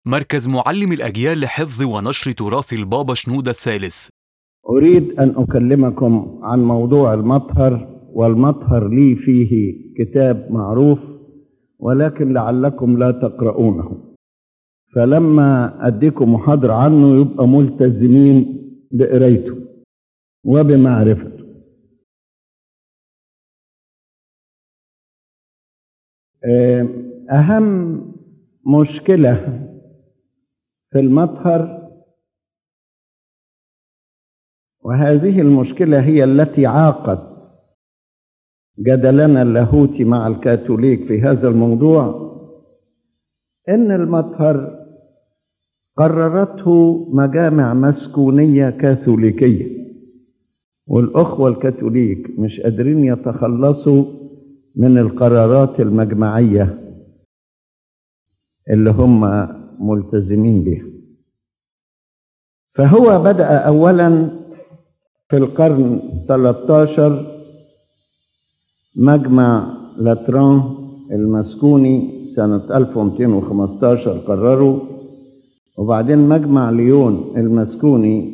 مركز معلم الأجيال لحفظ ونشر تراث البابا شنودة الثالث أريد أن أكلمكم عن موضوع المطهر والمطهر لي فيه كتاب معروف ولكن لعلكم لا تقرؤونه فلما أديكم محاضرة عنه يبقى ملتزمين بقرايته وبمعرفته أهم مشكلة في المطهر وهذه المشكلة هي التي عاقت جدلنا اللاهوتي مع الكاثوليك في هذا الموضوع ان المطهر قررته مجامع مسكونيه كاثوليكيه والاخوه الكاثوليك مش قادرين يتخلصوا من القرارات المجمعيه اللي هم ملتزمين بها فهو بدا اولا في القرن 13 مجمع لاتران المسكوني سنة 1215 قرروا وبعدين مجمع ليون المسكوني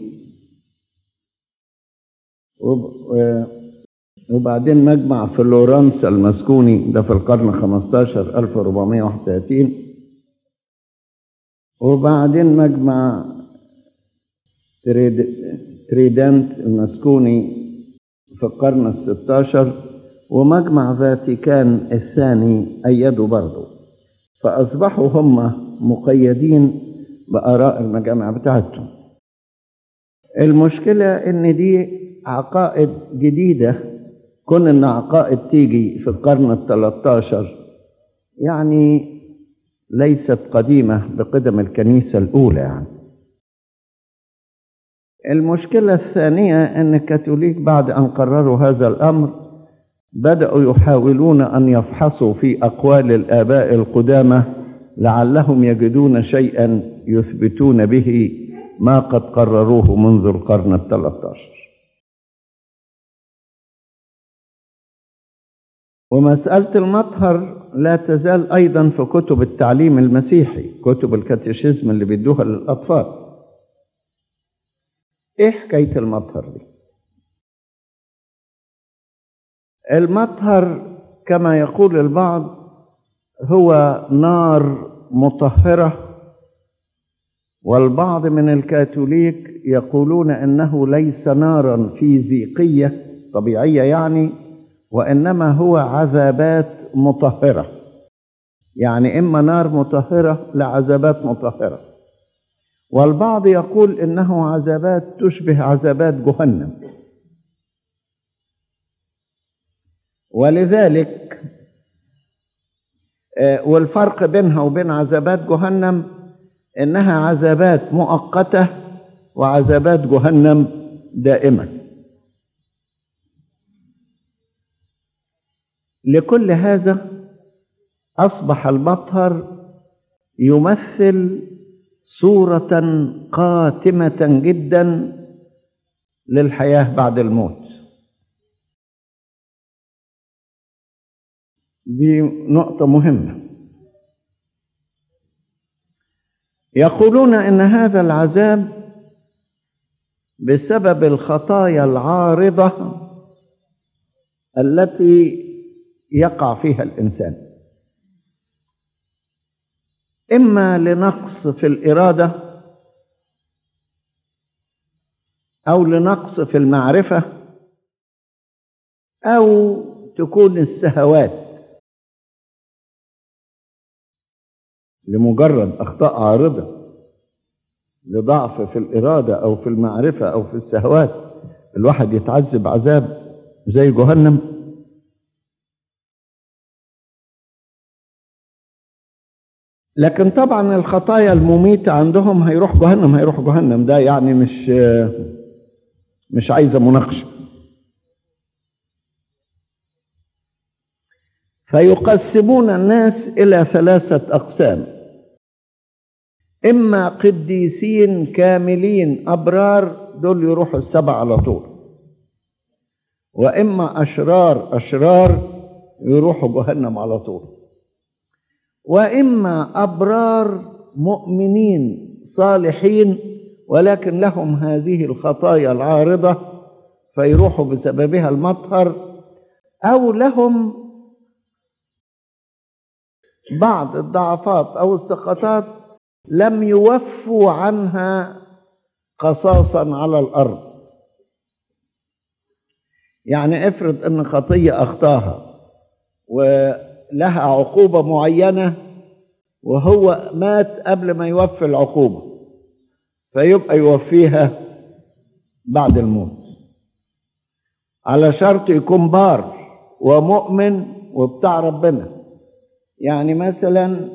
وبعدين مجمع فلورنسا المسكوني ده في القرن 15 1431 وبعدين مجمع تريدنت المسكوني في القرن الستاشر ومجمع فاتيكان الثاني أيدوا برضه فأصبحوا هم مقيدين بآراء المجامع بتاعتهم المشكلة إن دي عقائد جديدة كون إن عقائد تيجي في القرن الثلاثاشر يعني ليست قديمة بقدم الكنيسة الأولى يعني المشكلة الثانية أن الكاثوليك بعد أن قرروا هذا الأمر بدأوا يحاولون أن يفحصوا في أقوال الآباء القدامى لعلهم يجدون شيئا يثبتون به ما قد قرروه منذ القرن الثلاث عشر ومسألة المطهر لا تزال أيضا في كتب التعليم المسيحي كتب الكاتيشيزم اللي بيدوها للأطفال إيه حكاية المطهر دي؟ المطهر كما يقول البعض هو نار مطهرة والبعض من الكاثوليك يقولون انه ليس نارا فيزيقية طبيعية يعني وانما هو عذابات مطهرة يعني اما نار مطهرة لعذابات مطهرة والبعض يقول انه عذابات تشبه عذابات جهنم ولذلك والفرق بينها وبين عذابات جهنم انها عذابات مؤقته وعذابات جهنم دائمه لكل هذا اصبح المطهر يمثل صوره قاتمه جدا للحياه بعد الموت دي نقطة مهمة يقولون ان هذا العذاب بسبب الخطايا العارضة التي يقع فيها الإنسان إما لنقص في الإرادة أو لنقص في المعرفة أو تكون السهوات لمجرد أخطاء عارضة لضعف في الإرادة أو في المعرفة أو في السهوات الواحد يتعذب عذاب زي جهنم لكن طبعا الخطايا المميتة عندهم هيروح جهنم هيروح جهنم ده يعني مش مش عايزة مناقشة فيقسمون الناس إلى ثلاثة أقسام إما قديسين كاملين أبرار دول يروحوا السبع على طول وإما أشرار أشرار يروحوا جهنم على طول وإما أبرار مؤمنين صالحين ولكن لهم هذه الخطايا العارضة فيروحوا بسببها المطهر أو لهم بعض الضعفات أو السقطات لم يوفوا عنها قصاصا على الأرض يعني افرض أن خطية أخطاها ولها عقوبة معينة وهو مات قبل ما يوفي العقوبة فيبقى يوفيها بعد الموت على شرط يكون بار ومؤمن وبتاع ربنا يعني مثلا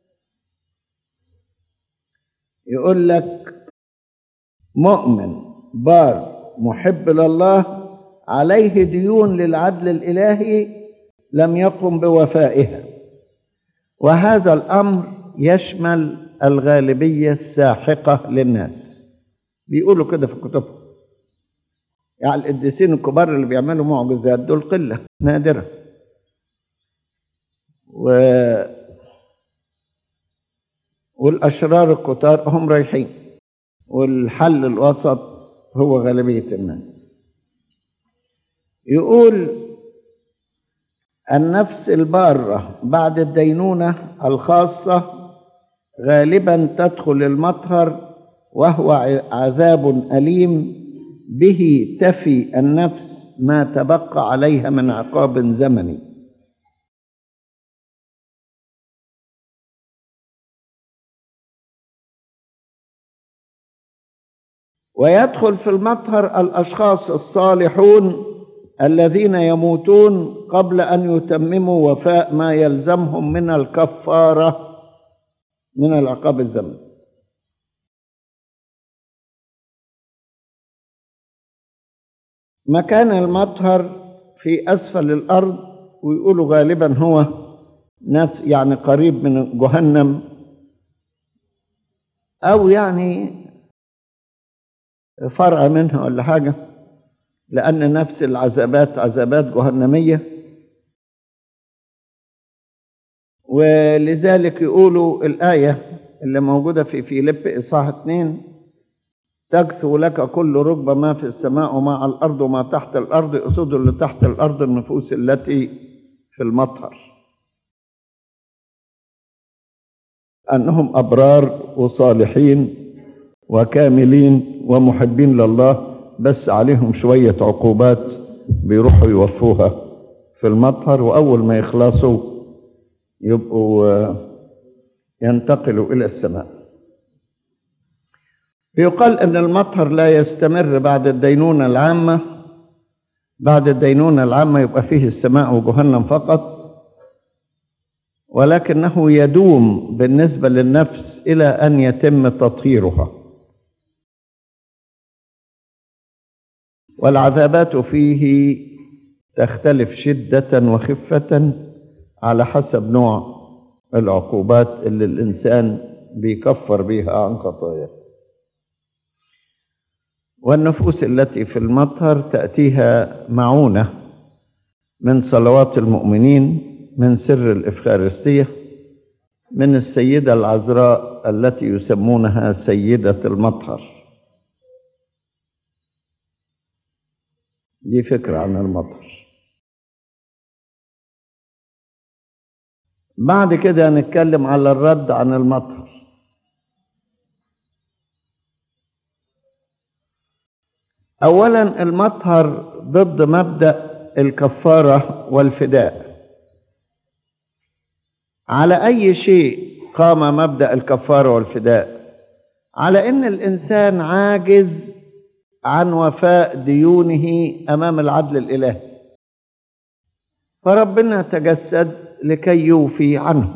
يقول لك مؤمن بار محب لله عليه ديون للعدل الالهي لم يقم بوفائها وهذا الامر يشمل الغالبيه الساحقه للناس بيقولوا كده في كتبهم يعني القديسين الكبار اللي بيعملوا معجزات دول قله نادره و والاشرار الكتار هم رايحين والحل الوسط هو غالبيه الناس يقول النفس البارة بعد الدينونة الخاصة غالبا تدخل المطهر وهو عذاب أليم به تفي النفس ما تبقى عليها من عقاب زمني ويدخل في المطهر الأشخاص الصالحون الذين يموتون قبل ان يتمموا وفاء ما يلزمهم من الكفاره من العقاب الزمني مكان المطهر في اسفل الارض ويقولوا غالبا هو ناس يعني قريب من جهنم او يعني فرع منها ولا حاجه لأن نفس العذابات عذابات جهنمية ولذلك يقولوا الآية اللي موجودة في فيليب إصحاح 2 تكثو لك كل ركبة ما في السماء وما على الأرض وما تحت الأرض أسود اللي تحت الأرض النفوس التي في المطهر أنهم أبرار وصالحين وكاملين ومحبين لله بس عليهم شوية عقوبات بيروحوا يوفوها في المطهر وأول ما يخلصوا يبقوا ينتقلوا إلى السماء يقال أن المطهر لا يستمر بعد الدينونة العامة بعد الدينونة العامة يبقى فيه السماء وجهنم فقط ولكنه يدوم بالنسبة للنفس إلى أن يتم تطهيرها والعذابات فيه تختلف شدة وخفة على حسب نوع العقوبات اللي الإنسان بيكفر بها عن خطاياه والنفوس التي في المطهر تأتيها معونة من صلوات المؤمنين من سر الإفخارستية من السيدة العذراء التي يسمونها سيدة المطهر دي فكرة عن المطر بعد كده هنتكلم على الرد عن المطر أولا المطهر ضد مبدأ الكفارة والفداء على أي شيء قام مبدأ الكفارة والفداء على أن الإنسان عاجز عن وفاء ديونه امام العدل الالهي فربنا تجسد لكي يوفي عنه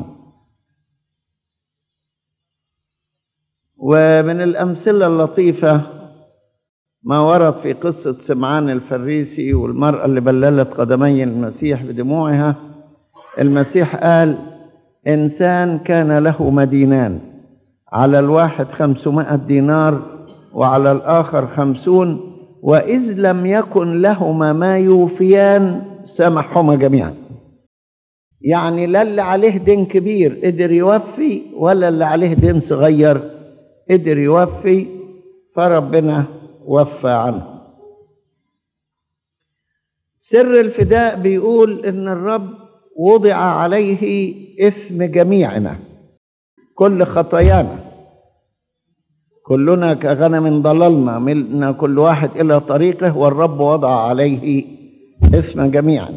ومن الامثله اللطيفه ما ورد في قصه سمعان الفريسي والمراه اللي بللت قدمي المسيح بدموعها المسيح قال انسان كان له مدينان على الواحد خمسمائه دينار وعلى الآخر خمسون وإذ لم يكن لهما ما يوفيان سمحهما جميعا يعني لا اللي عليه دين كبير قدر يوفي ولا اللي عليه دين صغير قدر يوفي فربنا وفى عنه سر الفداء بيقول ان الرب وضع عليه اثم جميعنا كل خطايانا كلنا كغنم ضللنا ملنا كل واحد الى طريقه والرب وضع عليه اثم جميعنا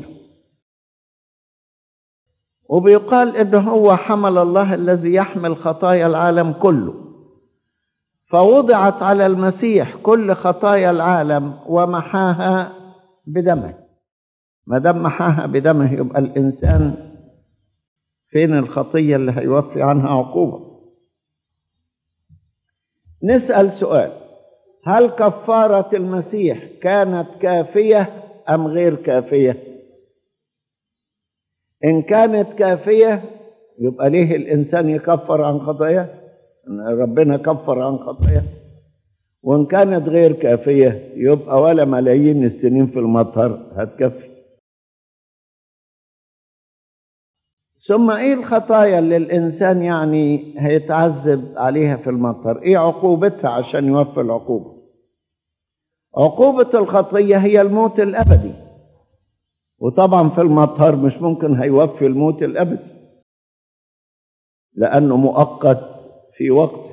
وبيقال ان هو حمل الله الذي يحمل خطايا العالم كله فوضعت على المسيح كل خطايا العالم ومحاها بدمه ما دام محاها بدمه يبقى الانسان فين الخطيه اللي هيوفي عنها عقوبه نسال سؤال هل كفاره المسيح كانت كافيه ام غير كافيه ان كانت كافيه يبقى ليه الانسان يكفر عن خطاياه ربنا كفر عن خطاياه وان كانت غير كافيه يبقى ولا ملايين السنين في المطهر هتكفي ثم ايه الخطايا اللي الانسان يعني هيتعذب عليها في المطهر ايه عقوبتها عشان يوفي العقوبه عقوبه الخطيه هي الموت الابدي وطبعا في المطهر مش ممكن هيوفي الموت الابدي لانه مؤقت في وقته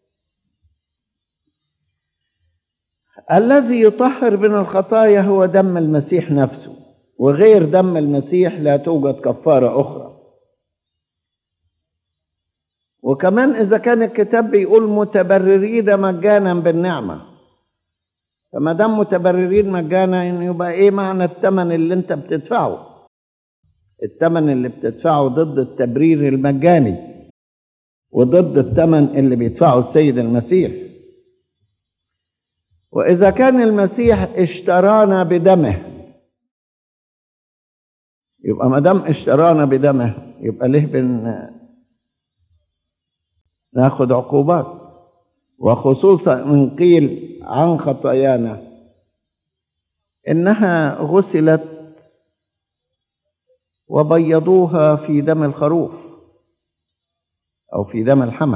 الذي يطهر من الخطايا هو دم المسيح نفسه وغير دم المسيح لا توجد كفاره اخرى وكمان اذا كان الكتاب بيقول متبررين مجانا بالنعمه فما دام متبررين مجانا يبقى ايه معنى الثمن اللي انت بتدفعه الثمن اللي بتدفعه ضد التبرير المجاني وضد الثمن اللي بيدفعه السيد المسيح واذا كان المسيح اشترانا بدمه يبقى ما دام اشترانا بدمه يبقى ليه بن ناخد عقوبات وخصوصا من قيل عن خطايانا انها غسلت وبيضوها في دم الخروف او في دم الحمل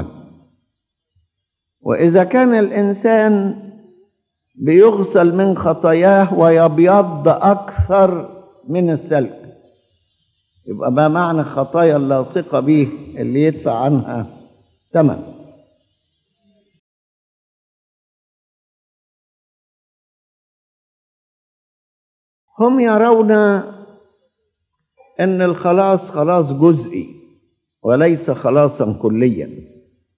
واذا كان الانسان بيغسل من خطاياه ويبيض اكثر من السلك يبقى ما معنى الخطايا اللاصقه به اللي يدفع عنها ثمن هم يرون ان الخلاص خلاص جزئي وليس خلاصا كليا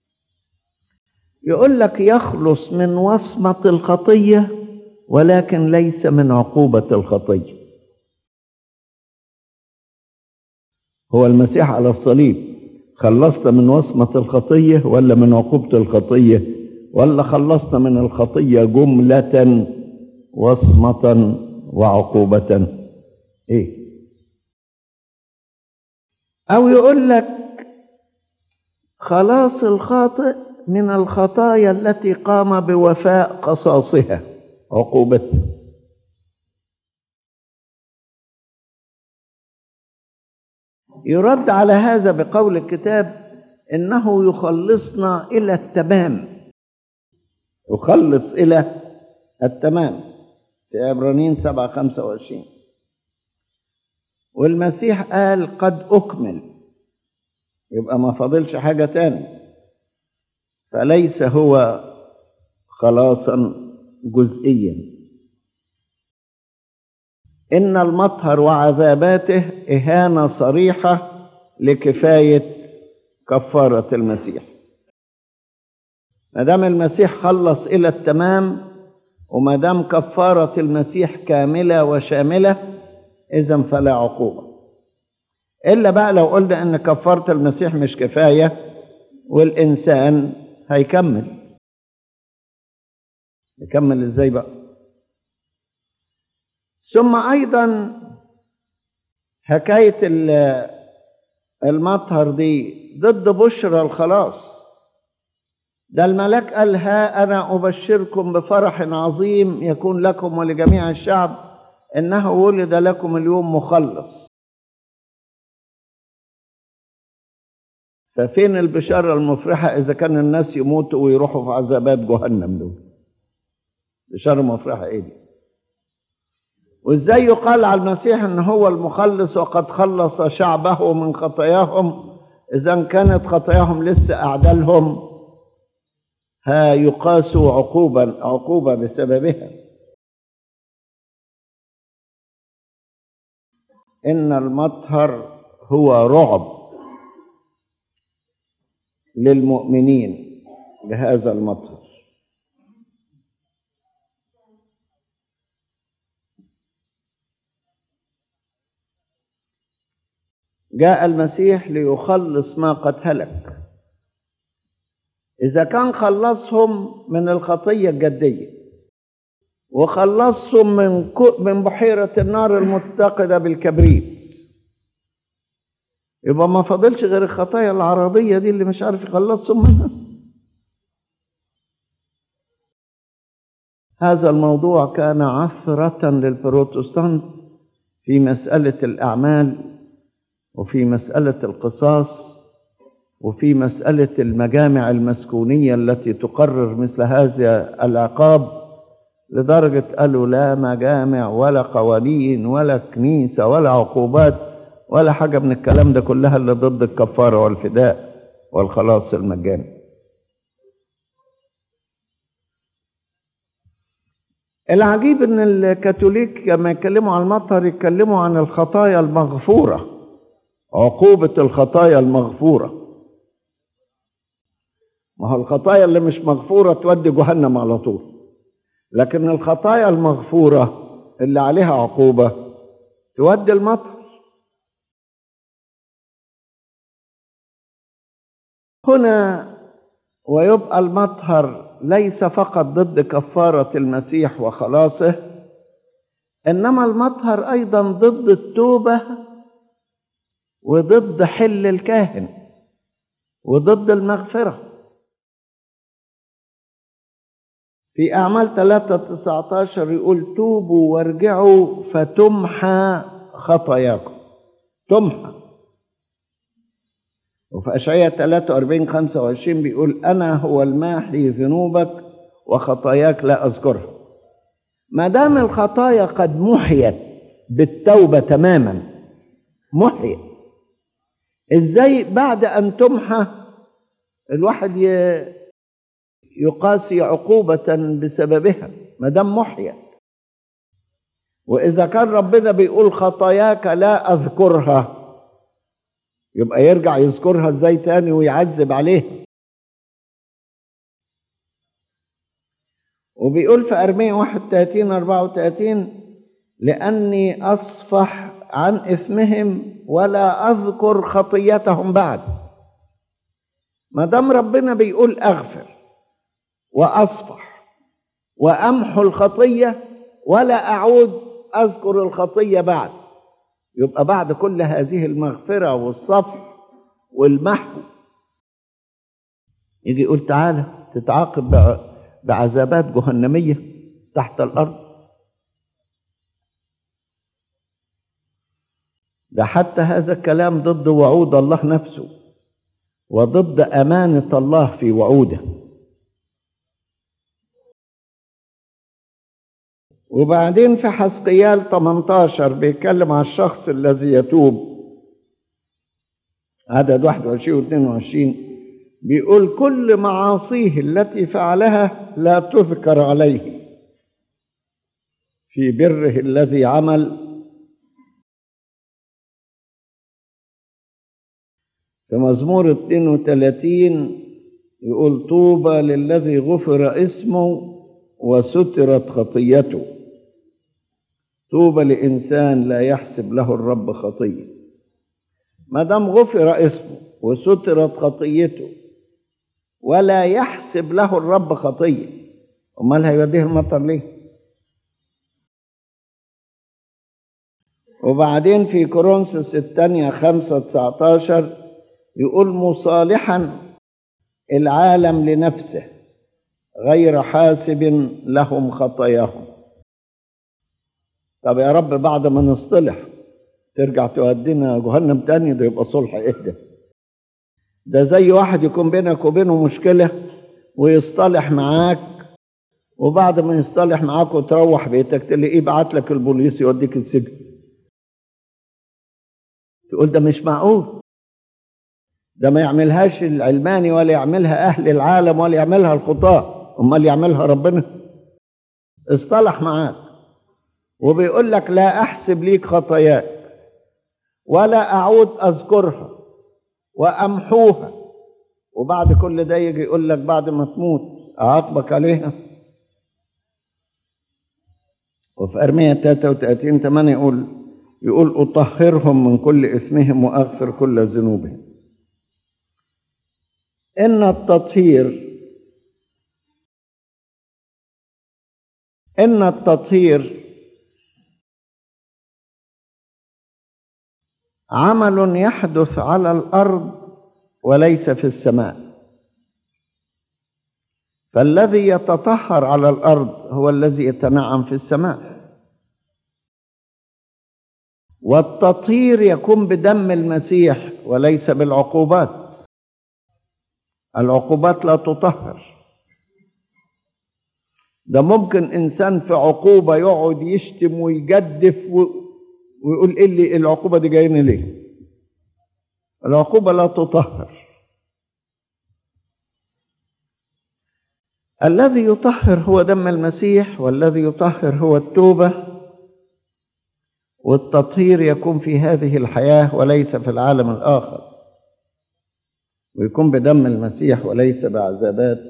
يقول لك يخلص من وصمه الخطيه ولكن ليس من عقوبه الخطيه هو المسيح على الصليب خلصت من وصمه الخطيه ولا من عقوبه الخطيه ولا خلصت من الخطيه جمله وصمه وعقوبة ايه او يقول لك خلاص الخاطئ من الخطايا التي قام بوفاء قصاصها عقوبتها يرد على هذا بقول الكتاب انه يخلصنا الى التمام يخلص الى التمام في عبرانيين سبعة خمسة وعشرين والمسيح قال قد أكمل يبقى ما فاضلش حاجة تاني فليس هو خلاصا جزئيا إن المطهر وعذاباته إهانة صريحة لكفاية كفارة المسيح ما دام المسيح خلص إلى التمام وما دام كفارة المسيح كاملة وشاملة إذا فلا عقوبة إلا بقى لو قلنا إن كفارة المسيح مش كفاية والإنسان هيكمل يكمل إزاي بقى ثم أيضا حكاية المطهر دي ضد بشرى الخلاص ده الملاك قال ها أنا أبشركم بفرح عظيم يكون لكم ولجميع الشعب إنه ولد لكم اليوم مخلص ففين البشارة المفرحة إذا كان الناس يموتوا ويروحوا في عذابات جهنم دول بشارة مفرحة إيه دي وإزاي يقال على المسيح إن هو المخلص وقد خلص شعبه من خطاياهم إذا كانت خطاياهم لسه أعدالهم ها يقاسوا عقوبا عقوبة بسببها إن المطهر هو رعب للمؤمنين بهذا المطهر جاء المسيح ليخلص ما قد هلك إذا كان خلصهم من الخطية الجدية وخلصهم من من بحيرة النار المتقدة بالكبريت يبقى ما فاضلش غير الخطايا العرضية دي اللي مش عارف يخلصهم منها هذا الموضوع كان عثرة للبروتستانت في مسألة الأعمال وفي مسألة القصاص وفي مسألة المجامع المسكونية التي تقرر مثل هذا العقاب لدرجة قالوا لا مجامع ولا قوانين ولا كنيسة ولا عقوبات ولا حاجة من الكلام ده كلها اللي ضد الكفارة والفداء والخلاص المجاني العجيب ان الكاثوليك لما يتكلموا عن المطهر يتكلموا عن الخطايا المغفورة عقوبة الخطايا المغفورة ما هو الخطايا اللي مش مغفورة تودي جهنم على طول لكن الخطايا المغفورة اللي عليها عقوبة تودي المطر هنا ويبقى المطهر ليس فقط ضد كفارة المسيح وخلاصه إنما المطهر أيضا ضد التوبة وضد حل الكاهن وضد المغفرة في أعمال 3 19 يقول توبوا وارجعوا فتمحى خطاياكم تمحى وفي أشعية 43 25 بيقول أنا هو الماحي ذنوبك وخطاياك لا أذكرها ما دام الخطايا قد محيت بالتوبة تماما محيت ازاي بعد ان تمحى الواحد يقاسي عقوبة بسببها ما دام محيت واذا كان ربنا بيقول خطاياك لا اذكرها يبقى يرجع يذكرها ازاي تاني ويعذب عليها وبيقول في أرمية 31 34 لأني أصفح عن إثمهم ولا أذكر خطيتهم بعد ما دام ربنا بيقول أغفر وأصفح وأمحو الخطية ولا أعود أذكر الخطية بعد يبقى بعد كل هذه المغفرة والصفح والمحو يجي يقول تعالى تتعاقب بعذابات جهنمية تحت الأرض ده حتى هذا الكلام ضد وعود الله نفسه وضد أمانة الله في وعوده وبعدين في حسقيال 18 بيتكلم عن الشخص الذي يتوب عدد 21 و 22 بيقول كل معاصيه التي فعلها لا تذكر عليه في بره الذي عمل في مزمور 32 يقول طوبى للذي غفر اسمه وسترت خطيته طوبى لإنسان لا يحسب له الرب خطية ما دام غفر اسمه وسترت خطيته ولا يحسب له الرب خطية أمال هيوديه المطر ليه وبعدين في كورنثوس الثانية خمسة تسعتاشر يقول مصالحا العالم لنفسه غير حاسب لهم خطاياهم طب يا رب بعد ما نصطلح ترجع تودينا جهنم تاني ده يبقى صلح ايه ده ده زي واحد يكون بينك وبينه مشكلة ويصطلح معاك وبعد ما يصطلح معاك وتروح بيتك تلاقيه يبعت لك البوليس يوديك السجن تقول ده مش معقول ده ما يعملهاش العلماني ولا يعملها أهل العالم ولا يعملها الخطاة أمال يعملها ربنا اصطلح معاك وبيقول لك لا أحسب ليك خطاياك ولا أعود أذكرها وأمحوها وبعد كل ده يجي يقول لك بعد ما تموت أعاقبك عليها وفي أرمية 33 8 يقول يقول أطهرهم من كل إثمهم وأغفر كل ذنوبهم إن التطهير إن التطهير عمل يحدث على الأرض وليس في السماء فالذي يتطهر على الأرض هو الذي يتنعم في السماء والتطهير يكون بدم المسيح وليس بالعقوبات العقوبات لا تطهر ده ممكن انسان في عقوبه يقعد يشتم ويجدف ويقول ايه اللي العقوبه دي جايين ليه العقوبه لا تطهر الذي يطهر هو دم المسيح والذي يطهر هو التوبه والتطهير يكون في هذه الحياه وليس في العالم الاخر ويكون بدم المسيح وليس بعذابات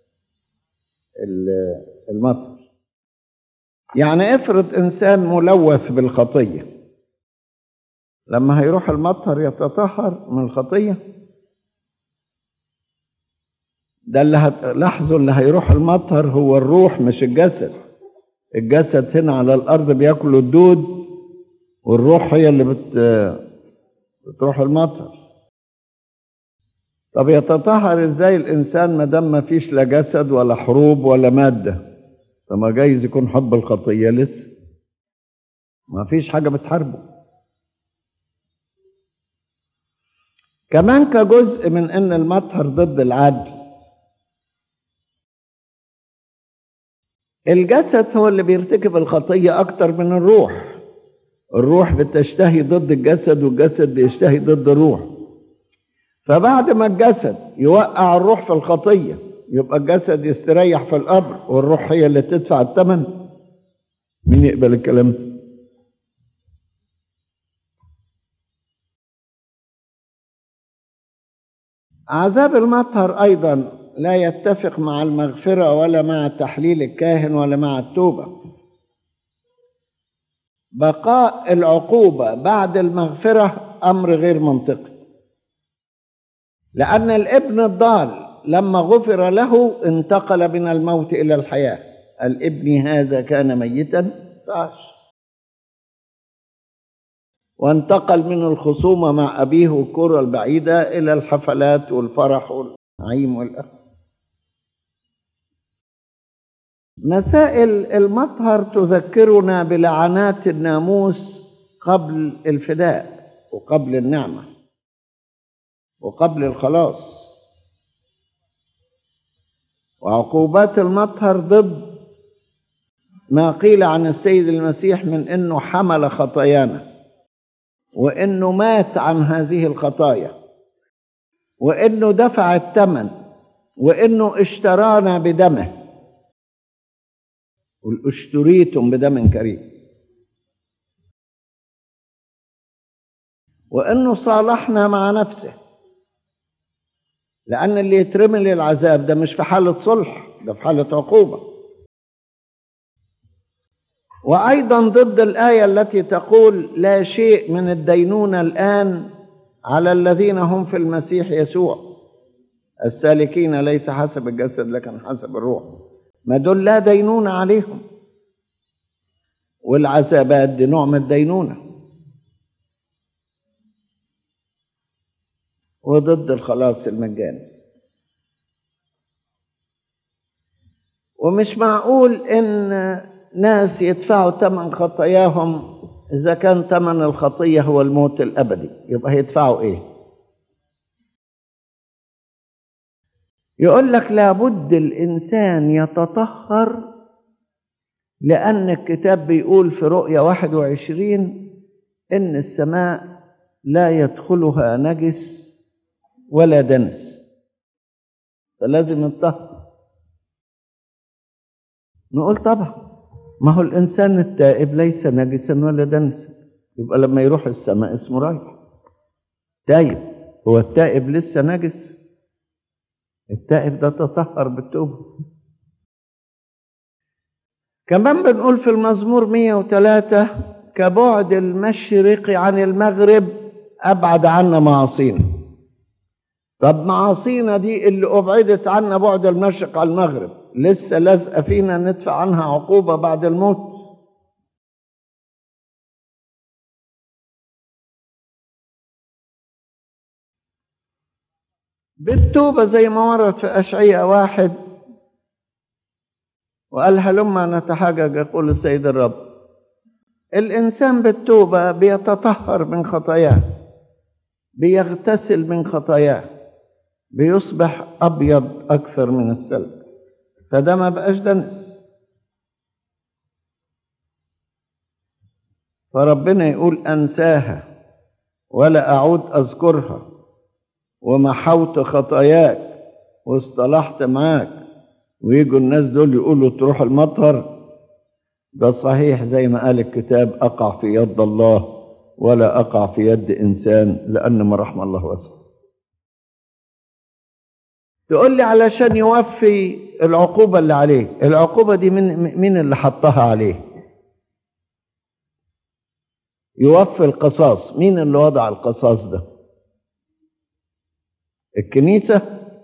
المطر يعني افرض انسان ملوث بالخطيه لما هيروح المطر يتطهر من الخطيه ده اللي هتلاحظوا اللي هيروح المطر هو الروح مش الجسد الجسد هنا على الارض بياكلوا الدود والروح هي اللي بت بتروح المطر طب يتطهر ازاي الانسان ما دام ما فيش لا جسد ولا حروب ولا ماده طب ما جايز يكون حب الخطيه لسه ما فيش حاجه بتحاربه كمان كجزء من ان المطهر ضد العدل الجسد هو اللي بيرتكب الخطيه اكتر من الروح الروح بتشتهي ضد الجسد والجسد بيشتهي ضد الروح فبعد ما الجسد يوقع الروح في الخطية يبقى الجسد يستريح في القبر والروح هي اللي تدفع الثمن مين يقبل الكلام ده عذاب المطهر أيضا لا يتفق مع المغفرة ولا مع تحليل الكاهن ولا مع التوبة بقاء العقوبة بعد المغفرة أمر غير منطقي لأن الابن الضال لما غفر له انتقل من الموت إلى الحياة الابن هذا كان ميتا فعاش وانتقل من الخصومة مع أبيه والكرة البعيدة إلى الحفلات والفرح والنعيم والأخذ مسائل المطهر تذكرنا بلعنات الناموس قبل الفداء وقبل النعمه وقبل الخلاص وعقوبات المطهر ضد ما قيل عن السيد المسيح من انه حمل خطايانا وانه مات عن هذه الخطايا وانه دفع الثمن وانه اشترانا بدمه قل اشتريتم بدم كريم وانه صالحنا مع نفسه لأن اللي يترمي للعذاب ده مش في حالة صلح ده في حالة عقوبة وأيضا ضد الآية التي تقول لا شيء من الدينونة الآن على الذين هم في المسيح يسوع السالكين ليس حسب الجسد لكن حسب الروح ما دول لا دينونة عليهم والعذابات دي نوع من الدينونه وضد الخلاص المجاني ومش معقول ان ناس يدفعوا ثمن خطاياهم اذا كان ثمن الخطيه هو الموت الابدي يبقى هيدفعوا ايه يقول لك لابد الإنسان يتطهر لأن الكتاب بيقول في رؤية 21 إن السماء لا يدخلها نجس ولا دنس فلازم يتطهر نقول طبعا ما هو الإنسان التائب ليس نجسا ولا دنسا يبقى لما يروح السماء اسمه رايح تايب هو التائب لسه نجس التائب ده تطهر بالتوبة كمان بنقول في المزمور 103 كبعد المشرق عن المغرب أبعد عنا معاصينا طب معاصينا دي اللي أبعدت عنا بعد المشرق عن المغرب لسه لازقة فينا ندفع عنها عقوبة بعد الموت بالتوبة زي ما ورد في أشعية واحد وقال هلما نتحجج يقول السيد الرب الإنسان بالتوبة بيتطهر من خطاياه بيغتسل من خطاياه بيصبح أبيض أكثر من السلب فده ما بقاش دنس فربنا يقول أنساها ولا أعود أذكرها ومحوت خطاياك واصطلحت معاك ويجوا الناس دول يقولوا تروح المطهر ده صحيح زي ما قال الكتاب أقع في يد الله ولا أقع في يد إنسان لأن ما رحم الله واسع تقول لي علشان يوفي العقوبة اللي عليه العقوبة دي من مين اللي حطها عليه يوفي القصاص مين اللي وضع القصاص ده الكنيسة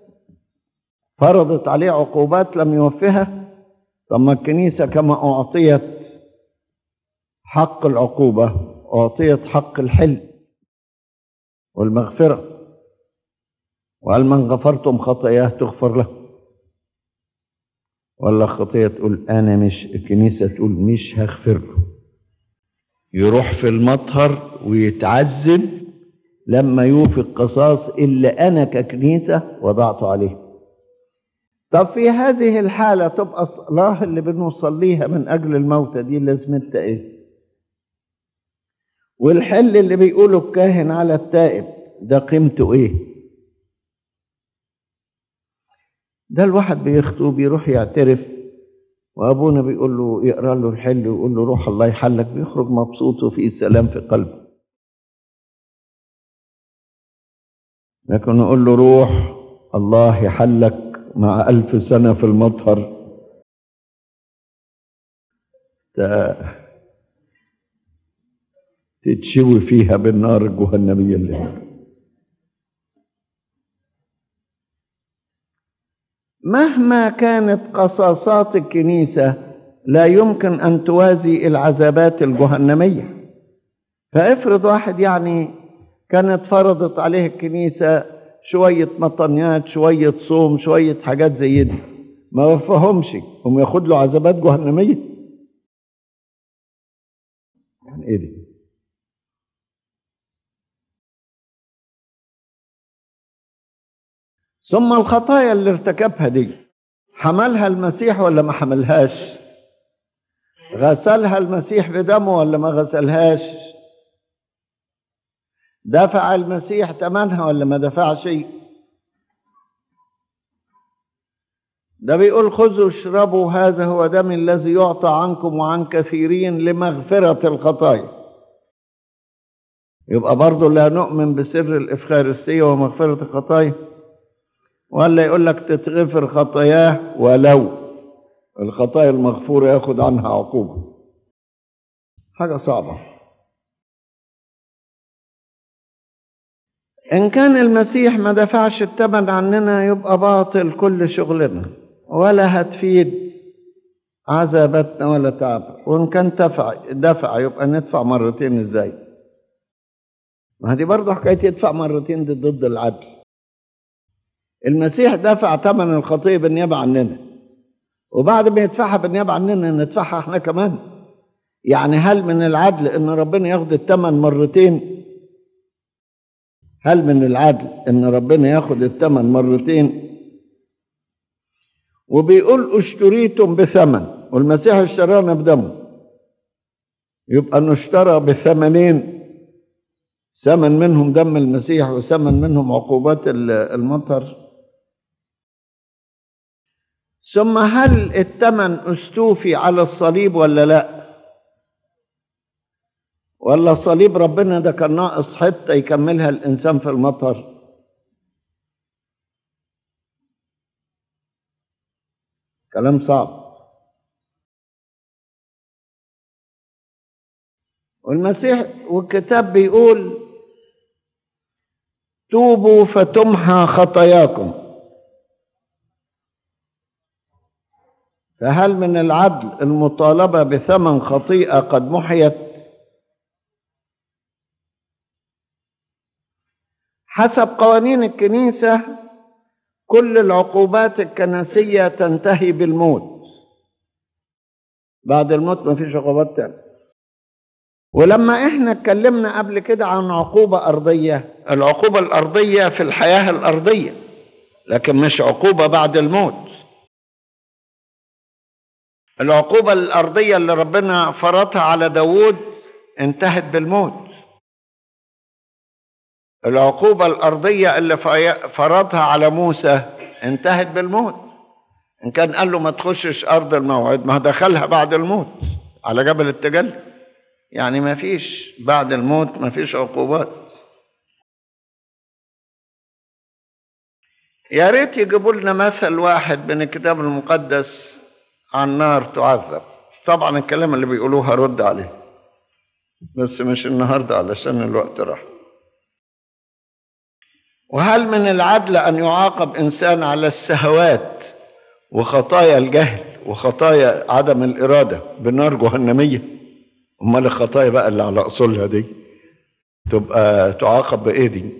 فرضت عليه عقوبات لم يوفيها طب ما الكنيسة كما أعطيت حق العقوبة أعطيت حق الحل والمغفرة وهل من غفرتم خطاياه تغفر له ولا خطية تقول أنا مش الكنيسة تقول مش هغفر له يروح في المطهر ويتعذب لما يوفي القصاص اللي أنا ككنيسة وضعته عليه طب في هذه الحالة تبقى الصلاة اللي بنصليها من أجل الموتى دي لازمتها إيه؟ والحل اللي بيقوله الكاهن على التائب ده قيمته إيه؟ ده الواحد بيخطو بيروح يعترف وأبونا بيقول له يقرأ له الحل ويقول له روح الله يحلك بيخرج مبسوط وفي سلام في قلبه لكن نقول له روح الله يحلك مع ألف سنة في المطهر تتشوي فيها بالنار الجهنمية اللي هناك مهما كانت قصاصات الكنيسة لا يمكن أن توازي العذابات الجهنمية فافرض واحد يعني كانت فرضت عليه الكنيسة شوية مطنيات شوية صوم شوية حاجات زي دي ما وفهمش هم ياخد له عذابات جهنمية يعني ايه دي ثم الخطايا اللي ارتكبها دي حملها المسيح ولا ما حملهاش غسلها المسيح بدمه ولا ما غسلهاش دفع المسيح ثمنها ولا ما دفعش ده بيقول خذوا اشربوا هذا هو دم الذي يعطى عنكم وعن كثيرين لمغفرة الخطايا يبقى برضه لا نؤمن بسر الإفخارستية ومغفرة الخطايا ولا يقول لك تتغفر خطاياه ولو الخطايا المغفورة ياخد عنها عقوبة حاجة صعبة إن كان المسيح ما دفعش الثمن عننا يبقى باطل كل شغلنا ولا هتفيد عذابتنا ولا تعب وإن كان دفع دفع يبقى ندفع مرتين إزاي ما دي برضه حكاية يدفع مرتين دي ضد العدل المسيح دفع ثمن الخطية بالنيابة عننا وبعد ما يدفعها بالنيابة عننا ندفعها احنا كمان يعني هل من العدل ان ربنا ياخد الثمن مرتين هل من العدل ان ربنا ياخد الثمن مرتين وبيقول اشتريتم بثمن والمسيح اشترانا بدمه يبقى انه اشترى بثمنين ثمن منهم دم المسيح وثمن منهم عقوبات ال- المطر ثم هل الثمن استوفي على الصليب ولا لا ولا صليب ربنا ده كان ناقص حته يكملها الانسان في المطر كلام صعب والمسيح والكتاب بيقول توبوا فتمحى خطاياكم فهل من العدل المطالبة بثمن خطيئة قد محيت حسب قوانين الكنيسة كل العقوبات الكنسية تنتهي بالموت بعد الموت ما فيش عقوبات تانية ولما احنا اتكلمنا قبل كده عن عقوبة أرضية العقوبة الأرضية في الحياة الأرضية لكن مش عقوبة بعد الموت العقوبة الأرضية اللي ربنا فرضها على داوود انتهت بالموت العقوبة الأرضية اللي في- فرضها على موسى انتهت بالموت إن كان قال له ما تخشش أرض الموعد ما دخلها بعد الموت على جبل التجلي يعني ما فيش بعد الموت ما فيش عقوبات يا ريت يجيبوا لنا مثل واحد من الكتاب المقدس عن نار تعذب طبعا الكلام اللي بيقولوه هرد عليه بس مش النهارده علشان الوقت راح وهل من العدل ان يعاقب انسان على السهوات وخطايا الجهل وخطايا عدم الاراده بنار جهنميه امال الخطايا بقى اللي على اصولها دي تبقى تعاقب بايه دي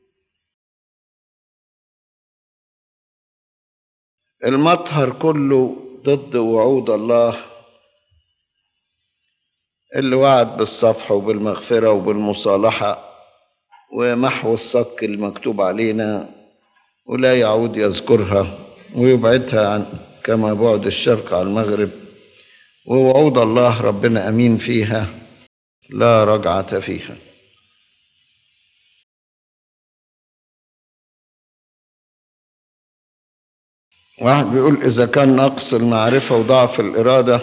المطهر كله ضد وعود الله اللي وعد بالصفح وبالمغفرة وبالمصالحة ومحو الصك المكتوب علينا ولا يعود يذكرها ويبعدها عن كما بعد الشرق عن المغرب ووعود الله ربنا أمين فيها لا رجعة فيها واحد بيقول إذا كان نقص المعرفة وضعف الإرادة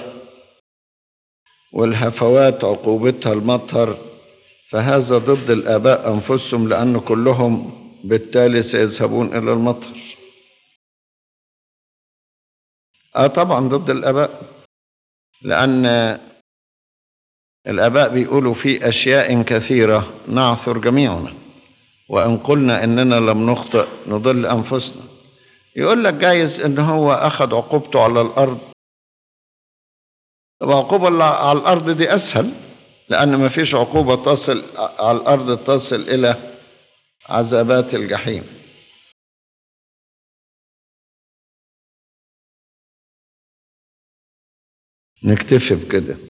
والهفوات عقوبتها المطهر فهذا ضد الآباء أنفسهم لأن كلهم بالتالي سيذهبون إلى المطهر آه طبعا ضد الآباء لأن الآباء بيقولوا في أشياء كثيرة نعثر جميعنا وإن قلنا إننا لم نخطئ نضل أنفسنا يقول لك جايز إن هو أخذ عقوبته على الأرض طب عقوبة اللي على الأرض دي أسهل لأن ما فيش عقوبة تصل على الأرض تصل إلى عذابات الجحيم نكتفي بكده